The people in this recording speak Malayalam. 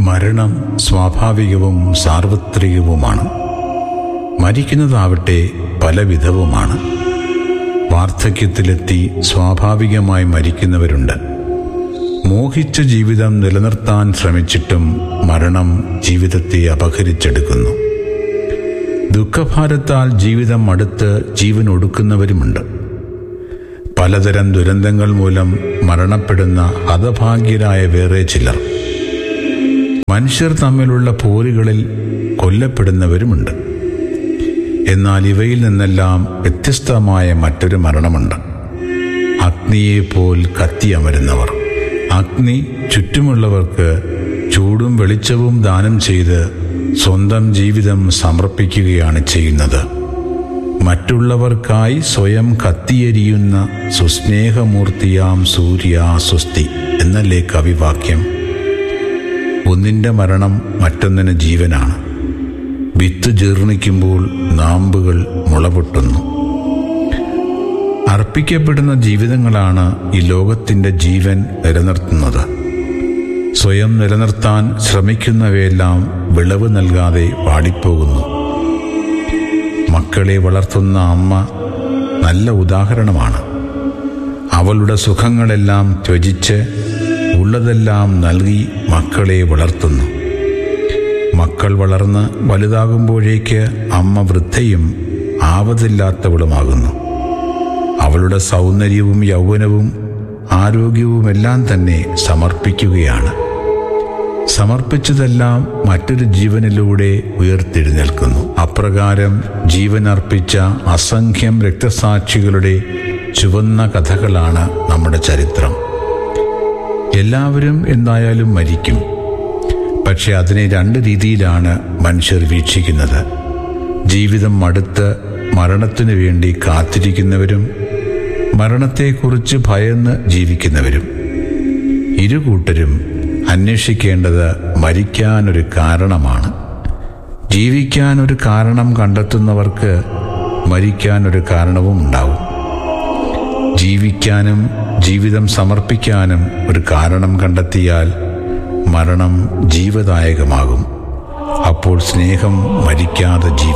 മരണം സ്വാഭാവികവും സാർവത്രികവുമാണ് മരിക്കുന്നതാവട്ടെ പലവിധവുമാണ് വാർദ്ധക്യത്തിലെത്തി സ്വാഭാവികമായി മരിക്കുന്നവരുണ്ട് മോഹിച്ച ജീവിതം നിലനിർത്താൻ ശ്രമിച്ചിട്ടും മരണം ജീവിതത്തെ അപഹരിച്ചെടുക്കുന്നു ദുഃഖഭാരത്താൽ ജീവിതം അടുത്ത് ജീവൻ ഒടുക്കുന്നവരുമുണ്ട് പലതരം ദുരന്തങ്ങൾ മൂലം മരണപ്പെടുന്ന ഹതഭാഗ്യരായ വേറെ ചിലർ മനുഷ്യർ തമ്മിലുള്ള പോരുകളിൽ കൊല്ലപ്പെടുന്നവരുമുണ്ട് എന്നാൽ ഇവയിൽ നിന്നെല്ലാം വ്യത്യസ്തമായ മറ്റൊരു മരണമുണ്ട് അഗ്നിയെപ്പോൽ കത്തിയമരുന്നവർ അഗ്നി ചുറ്റുമുള്ളവർക്ക് ചൂടും വെളിച്ചവും ദാനം ചെയ്ത് സ്വന്തം ജീവിതം സമർപ്പിക്കുകയാണ് ചെയ്യുന്നത് മറ്റുള്ളവർക്കായി സ്വയം കത്തിയെരിയുന്ന സുസ്നേഹമൂർത്തിയാം സൂര്യ സ്വസ്തി എന്നല്ലേ കവിവാക്യം ഒന്നിൻ്റെ മരണം മറ്റൊന്നിന് ജീവനാണ് വിത്ത് ജീർണിക്കുമ്പോൾ നാമ്പുകൾ മുളപൊട്ടുന്നു അർപ്പിക്കപ്പെടുന്ന ജീവിതങ്ങളാണ് ഈ ലോകത്തിൻ്റെ ജീവൻ നിലനിർത്തുന്നത് സ്വയം നിലനിർത്താൻ ശ്രമിക്കുന്നവയെല്ലാം വിളവ് നൽകാതെ വാടിപ്പോകുന്നു മക്കളെ വളർത്തുന്ന അമ്മ നല്ല ഉദാഹരണമാണ് അവളുടെ സുഖങ്ങളെല്ലാം ത്യജിച്ച് ഉള്ളതെല്ലാം നൽകി മക്കളെ വളർത്തുന്നു മക്കൾ വളർന്ന് വലുതാകുമ്പോഴേക്ക് അമ്മ വൃദ്ധയും ആവതില്ലാത്തവളുമാകുന്നു അവളുടെ സൗന്ദര്യവും യൗവനവും ആരോഗ്യവുമെല്ലാം തന്നെ സമർപ്പിക്കുകയാണ് സമർപ്പിച്ചതെല്ലാം മറ്റൊരു ജീവനിലൂടെ ഉയർത്തെഴുന്നേൽക്കുന്നു അപ്രകാരം ജീവൻ അർപ്പിച്ച അസംഖ്യം രക്തസാക്ഷികളുടെ ചുവന്ന കഥകളാണ് നമ്മുടെ ചരിത്രം എല്ലാവരും എന്തായാലും മരിക്കും പക്ഷെ അതിനെ രണ്ട് രീതിയിലാണ് മനുഷ്യർ വീക്ഷിക്കുന്നത് ജീവിതം മടുത്ത് മരണത്തിനു വേണ്ടി കാത്തിരിക്കുന്നവരും മരണത്തെക്കുറിച്ച് ഭയന്ന് ജീവിക്കുന്നവരും ഇരു കൂട്ടരും അന്വേഷിക്കേണ്ടത് മരിക്കാനൊരു കാരണമാണ് ജീവിക്കാൻ ഒരു കാരണം കണ്ടെത്തുന്നവർക്ക് മരിക്കാനൊരു കാരണവും ഉണ്ടാവും ജീവിക്കാനും ജീവിതം സമർപ്പിക്കാനും ഒരു കാരണം കണ്ടെത്തിയാൽ മരണം ജീവദായകമാകും അപ്പോൾ സ്നേഹം മരിക്കാതെ ജീവിക്കും